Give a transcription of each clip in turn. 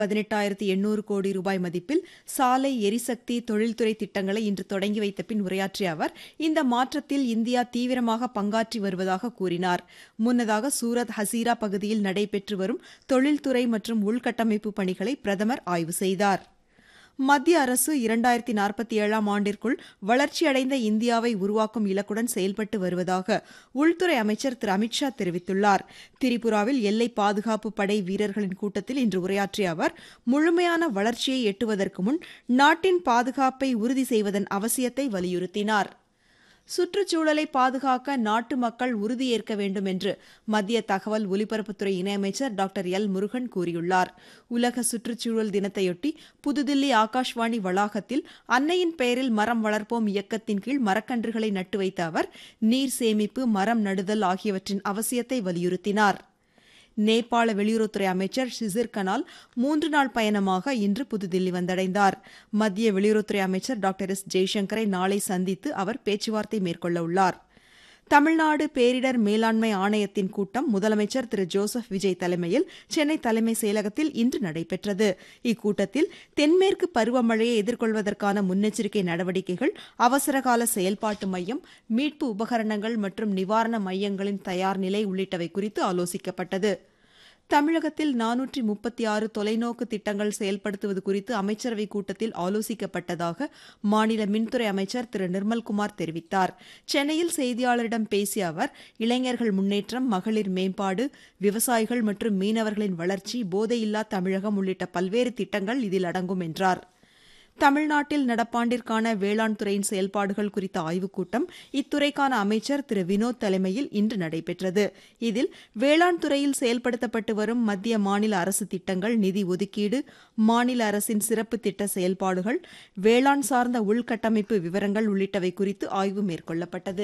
பதினெட்டாயிரத்து எண்ணூறு கோடி ரூபாய் மதிப்பில் சாலை எரிசக்தி தொழில்துறை திட்டங்களை இன்று தொடங்கி வைத்த பின் உரையாற்றிய அவர் இந்த மாற்றத்தில் இந்தியா தீவிரமாக பங்காற்றி வருவதாக கூறினார் முன்னதாக சூரத் ஹசீரா பகுதியில் நடைபெற்று வரும் தொழில்துறை மற்றும் உள்கட்டமைப்பு பணிகளை பிரதமர் ஆய்வு செய்தார் மத்திய அரசு இரண்டாயிரத்தி நாற்பத்தி ஏழாம் ஆண்டிற்குள் வளர்ச்சியடைந்த இந்தியாவை உருவாக்கும் இலக்குடன் செயல்பட்டு வருவதாக உள்துறை அமைச்சர் திரு அமித்ஷா தெரிவித்துள்ளார் திரிபுராவில் எல்லை பாதுகாப்பு படை வீரர்களின் கூட்டத்தில் இன்று உரையாற்றிய அவர் முழுமையான வளர்ச்சியை எட்டுவதற்கு முன் நாட்டின் பாதுகாப்பை உறுதி செய்வதன் அவசியத்தை வலியுறுத்தினார் சுற்றுச்சூழலை பாதுகாக்க நாட்டு மக்கள் உறுதியேற்க வேண்டும் என்று மத்திய தகவல் ஒலிபரப்புத்துறை இணையமைச்சர் டாக்டர் எல் முருகன் கூறியுள்ளார் உலக சுற்றுச்சூழல் தினத்தையொட்டி புதுதில்லி ஆகாஷ்வாணி வளாகத்தில் அன்னையின் பெயரில் மரம் வளர்ப்போம் இயக்கத்தின் கீழ் மரக்கன்றுகளை நட்டு வைத்த அவர் நீர் சேமிப்பு மரம் நடுதல் ஆகியவற்றின் அவசியத்தை வலியுறுத்தினார் நேபாள வெளியுறவுத்துறை அமைச்சர் ஷிசிர் கனால் மூன்று நாள் பயணமாக இன்று புதுதில்லி வந்தடைந்தார் மத்திய வெளியுறவுத்துறை அமைச்சர் டாக்டர் எஸ் ஜெய்சங்கரை நாளை சந்தித்து அவர் பேச்சுவார்த்தை மேற்கொள்ள உள்ளார் தமிழ்நாடு பேரிடர் மேலாண்மை ஆணையத்தின் கூட்டம் முதலமைச்சர் திரு ஜோசப் விஜய் தலைமையில் சென்னை தலைமைச் செயலகத்தில் இன்று நடைபெற்றது இக்கூட்டத்தில் தென்மேற்கு பருவமழையை எதிர்கொள்வதற்கான முன்னெச்சரிக்கை நடவடிக்கைகள் அவசரகால செயல்பாட்டு மையம் மீட்பு உபகரணங்கள் மற்றும் நிவாரண மையங்களின் தயார் நிலை உள்ளிட்டவை குறித்து ஆலோசிக்கப்பட்டது தமிழகத்தில் நானூற்றி முப்பத்தி ஆறு தொலைநோக்கு திட்டங்கள் செயல்படுத்துவது குறித்து அமைச்சரவைக் கூட்டத்தில் ஆலோசிக்கப்பட்டதாக மாநில மின்துறை அமைச்சர் திரு நிர்மல்குமார் தெரிவித்தார் சென்னையில் செய்தியாளரிடம் பேசிய அவர் இளைஞர்கள் முன்னேற்றம் மகளிர் மேம்பாடு விவசாயிகள் மற்றும் மீனவர்களின் வளர்ச்சி போதையில்லா தமிழகம் உள்ளிட்ட பல்வேறு திட்டங்கள் இதில் அடங்கும் என்றார் தமிழ்நாட்டில் நடப்பாண்டிற்கான வேளாண் துறையின் செயல்பாடுகள் குறித்த ஆய்வுக் கூட்டம் இத்துறைக்கான அமைச்சர் திரு வினோத் தலைமையில் இன்று நடைபெற்றது இதில் வேளாண் துறையில் செயல்படுத்தப்பட்டு வரும் மத்திய மாநில அரசு திட்டங்கள் நிதி ஒதுக்கீடு மாநில அரசின் சிறப்பு திட்ட செயல்பாடுகள் வேளாண் சார்ந்த உள்கட்டமைப்பு விவரங்கள் உள்ளிட்டவை குறித்து ஆய்வு மேற்கொள்ளப்பட்டது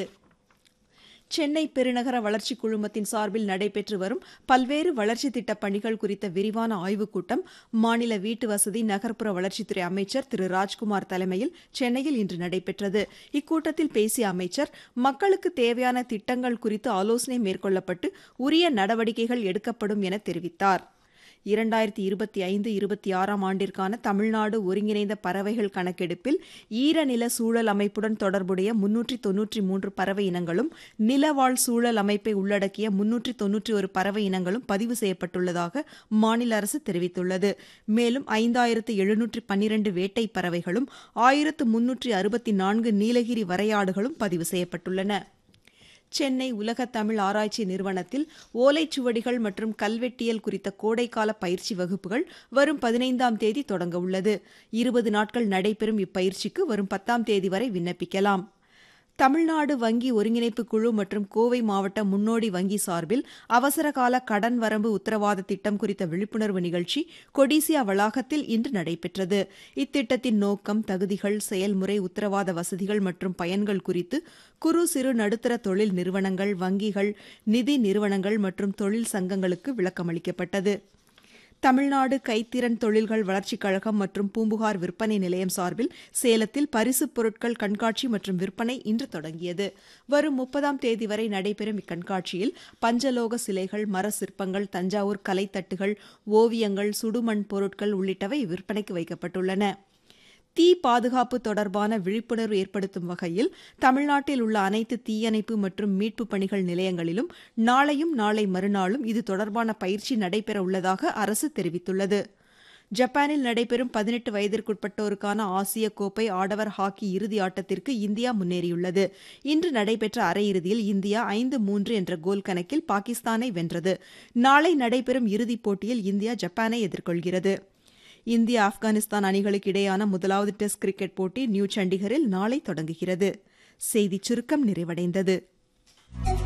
சென்னை பெருநகர வளர்ச்சிக் குழுமத்தின் சார்பில் நடைபெற்று வரும் பல்வேறு வளர்ச்சித் திட்டப் பணிகள் குறித்த விரிவான ஆய்வுக் கூட்டம் மாநில வீட்டு வசதி நகர்ப்புற வளர்ச்சித்துறை அமைச்சர் திரு ராஜ்குமார் தலைமையில் சென்னையில் இன்று நடைபெற்றது இக்கூட்டத்தில் பேசிய அமைச்சர் மக்களுக்கு தேவையான திட்டங்கள் குறித்து ஆலோசனை மேற்கொள்ளப்பட்டு உரிய நடவடிக்கைகள் எடுக்கப்படும் என தெரிவித்தார் இரண்டாயிரத்தி இருபத்தி ஐந்து இருபத்தி ஆறாம் ஆண்டிற்கான தமிழ்நாடு ஒருங்கிணைந்த பறவைகள் கணக்கெடுப்பில் ஈரநில சூழல் அமைப்புடன் தொடர்புடைய முன்னூற்றி தொன்னூற்றி மூன்று பறவை இனங்களும் நிலவாழ் சூழல் அமைப்பை உள்ளடக்கிய முன்னூற்றி தொன்னூற்றி ஒரு பறவை இனங்களும் பதிவு செய்யப்பட்டுள்ளதாக மாநில அரசு தெரிவித்துள்ளது மேலும் ஐந்தாயிரத்து எழுநூற்றி பன்னிரண்டு வேட்டை பறவைகளும் ஆயிரத்து முன்னூற்றி அறுபத்தி நான்கு நீலகிரி வரையாடுகளும் பதிவு செய்யப்பட்டுள்ளன சென்னை உலக தமிழ் ஆராய்ச்சி நிறுவனத்தில் ஓலைச்சுவடிகள் மற்றும் கல்வெட்டியல் குறித்த கோடைக்கால பயிற்சி வகுப்புகள் வரும் பதினைந்தாம் தேதி தொடங்க உள்ளது இருபது நாட்கள் நடைபெறும் இப்பயிற்சிக்கு வரும் பத்தாம் தேதி வரை விண்ணப்பிக்கலாம் தமிழ்நாடு வங்கி ஒருங்கிணைப்பு குழு மற்றும் கோவை மாவட்ட முன்னோடி வங்கி சார்பில் அவசரகால கடன் வரம்பு உத்தரவாத திட்டம் குறித்த விழிப்புணர்வு நிகழ்ச்சி கொடிசியா வளாகத்தில் இன்று நடைபெற்றது இத்திட்டத்தின் நோக்கம் தகுதிகள் செயல்முறை உத்தரவாத வசதிகள் மற்றும் பயன்கள் குறித்து குறு சிறு நடுத்தர தொழில் நிறுவனங்கள் வங்கிகள் நிதி நிறுவனங்கள் மற்றும் தொழில் சங்கங்களுக்கு விளக்கமளிக்கப்பட்டது தமிழ்நாடு கைத்திறன் தொழில்கள் வளர்ச்சிக் கழகம் மற்றும் பூம்புகார் விற்பனை நிலையம் சார்பில் சேலத்தில் பரிசுப் பொருட்கள் கண்காட்சி மற்றும் விற்பனை இன்று தொடங்கியது வரும் முப்பதாம் தேதி வரை நடைபெறும் இக்கண்காட்சியில் பஞ்சலோக சிலைகள் மர சிற்பங்கள் தஞ்சாவூர் கலைத்தட்டுகள் ஓவியங்கள் சுடுமண் பொருட்கள் உள்ளிட்டவை விற்பனைக்கு வைக்கப்பட்டுள்ளன தீ பாதுகாப்பு தொடர்பான விழிப்புணர்வு ஏற்படுத்தும் வகையில் தமிழ்நாட்டில் உள்ள அனைத்து தீயணைப்பு மற்றும் மீட்பு பணிகள் நிலையங்களிலும் நாளையும் நாளை மறுநாளும் இது தொடர்பான பயிற்சி நடைபெற உள்ளதாக அரசு தெரிவித்துள்ளது ஜப்பானில் நடைபெறும் பதினெட்டு வயதிற்குட்பட்டோருக்கான ஆசிய கோப்பை ஆடவர் ஹாக்கி இறுதி ஆட்டத்திற்கு இந்தியா முன்னேறியுள்ளது இன்று நடைபெற்ற அரையிறுதியில் இந்தியா ஐந்து மூன்று என்ற கோல் கணக்கில் பாகிஸ்தானை வென்றது நாளை நடைபெறும் இறுதிப் போட்டியில் இந்தியா ஜப்பானை எதிர்கொள்கிறது இந்தியா ஆப்கானிஸ்தான் அணிகளுக்கு இடையேயான முதலாவது டெஸ்ட் கிரிக்கெட் போட்டி நியூ சண்டிகரில் நாளை தொடங்குகிறது செய்திச் சுருக்கம் நிறைவடைந்தது